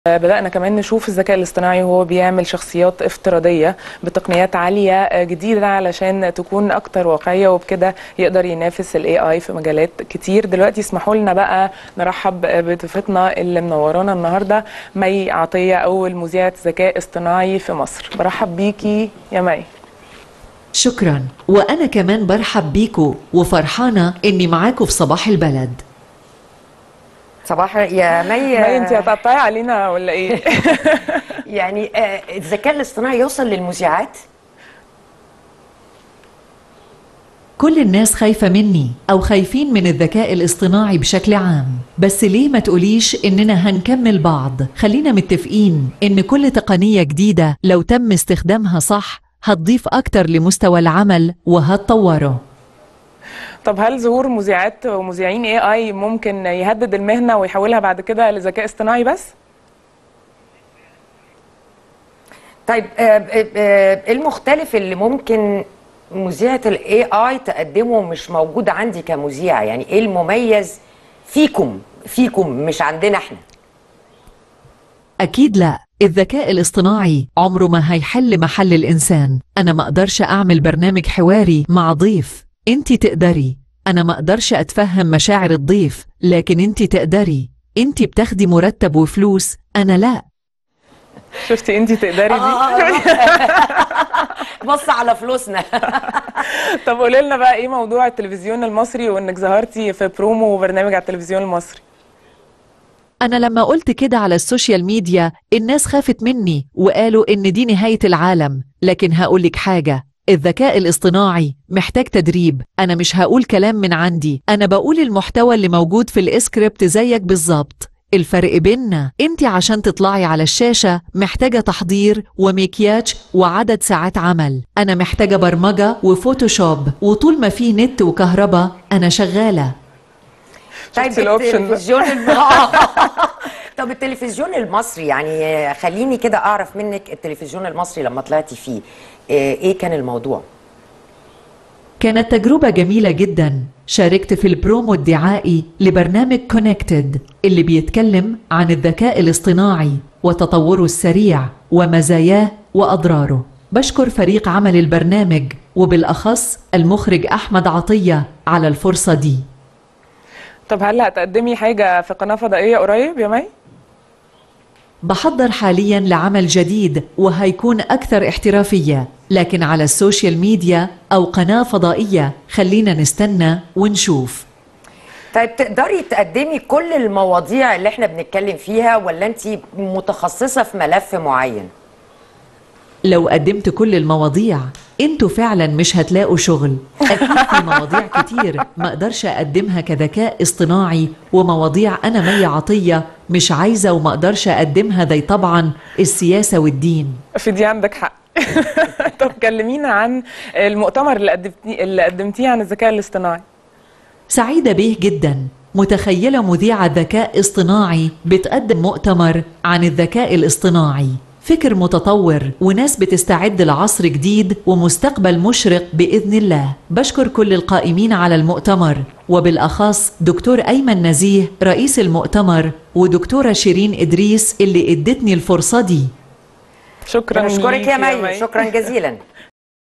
بدأنا كمان نشوف الذكاء الاصطناعي وهو بيعمل شخصيات افتراضية بتقنيات عالية جديدة علشان تكون أكتر واقعية وبكده يقدر ينافس ال AI في مجالات كتير دلوقتي اسمحوا لنا بقى نرحب بضيفتنا اللي منورانا النهاردة مي عطية أول مذيعة ذكاء اصطناعي في مصر برحب بيكي يا مي شكرا وأنا كمان برحب بيكو وفرحانة إني معاكو في صباح البلد صباح يا مي مي انت هتقطعي علينا ولا ايه؟ يعني آه، الذكاء الاصطناعي يوصل للمذيعات كل الناس خايفة مني أو خايفين من الذكاء الاصطناعي بشكل عام بس ليه ما تقوليش إننا هنكمل بعض خلينا متفقين إن كل تقنية جديدة لو تم استخدامها صح هتضيف أكتر لمستوى العمل وهتطوره طب هل ظهور مذيعات ومذيعين AI ممكن يهدد المهنة ويحولها بعد كده لذكاء اصطناعي بس؟ طيب آه، آه، آه، ايه المختلف اللي ممكن مذيعة الاي اي تقدمه مش موجود عندي كمذيعة يعني ايه المميز فيكم فيكم مش عندنا احنا أكيد لا الذكاء الاصطناعي عمره ما هيحل محل الإنسان أنا ما أقدرش أعمل برنامج حواري مع ضيف أنت تقدري أنا ما أقدرش أتفهم مشاعر الضيف لكن أنت تقدري أنت بتاخدي مرتب وفلوس أنا لا شفتي انت تقدري دي؟ بص على فلوسنا طب قولي لنا بقى ايه موضوع التلفزيون المصري وانك ظهرتي في برومو برنامج على التلفزيون المصري أنا لما قلت كده على السوشيال ميديا الناس خافت مني وقالوا إن دي نهاية العالم لكن هقولك حاجة الذكاء الاصطناعي محتاج تدريب أنا مش هقول كلام من عندي أنا بقول المحتوى اللي موجود في الاسكريبت زيك بالظبط الفرق بيننا انت عشان تطلعي على الشاشة محتاجة تحضير ومكياج وعدد ساعات عمل أنا محتاجة برمجة وفوتوشوب وطول ما في نت وكهرباء أنا شغالة شفتي الأوبشن ده؟ التلفزيون الم... طب التلفزيون المصري يعني خليني كده اعرف منك التلفزيون المصري لما طلعتي فيه آه، ايه كان الموضوع كانت تجربة جميلة جدا شاركت في البرومو الدعائي لبرنامج كونكتد اللي بيتكلم عن الذكاء الاصطناعي وتطوره السريع ومزاياه وأضراره بشكر فريق عمل البرنامج وبالأخص المخرج أحمد عطية على الفرصة دي طب هل هتقدمي حاجة في قناة فضائية قريب يا مي؟ بحضر حاليا لعمل جديد وهيكون أكثر احترافية لكن على السوشيال ميديا أو قناة فضائية خلينا نستنى ونشوف طيب تقدري تقدمي كل المواضيع اللي احنا بنتكلم فيها ولا انت متخصصة في ملف معين لو قدمت كل المواضيع انتوا فعلا مش هتلاقوا شغل اكيد في مواضيع كتير ما اقدرش اقدمها كذكاء اصطناعي ومواضيع انا مي عطيه مش عايزه وما اقدرش اقدمها زي طبعا السياسه والدين في دي عندك حق طب كلمينا عن المؤتمر اللي قدمتيه اللي قدمتيه عن الذكاء الاصطناعي سعيده به جدا متخيله مذيعه ذكاء اصطناعي بتقدم مؤتمر عن الذكاء الاصطناعي فكر متطور وناس بتستعد لعصر جديد ومستقبل مشرق باذن الله بشكر كل القائمين على المؤتمر وبالاخص دكتور ايمن نزيه رئيس المؤتمر ودكتوره شيرين ادريس اللي ادتني الفرصه دي شكرا بشكرك ليكي يا مي شكرا جزيلا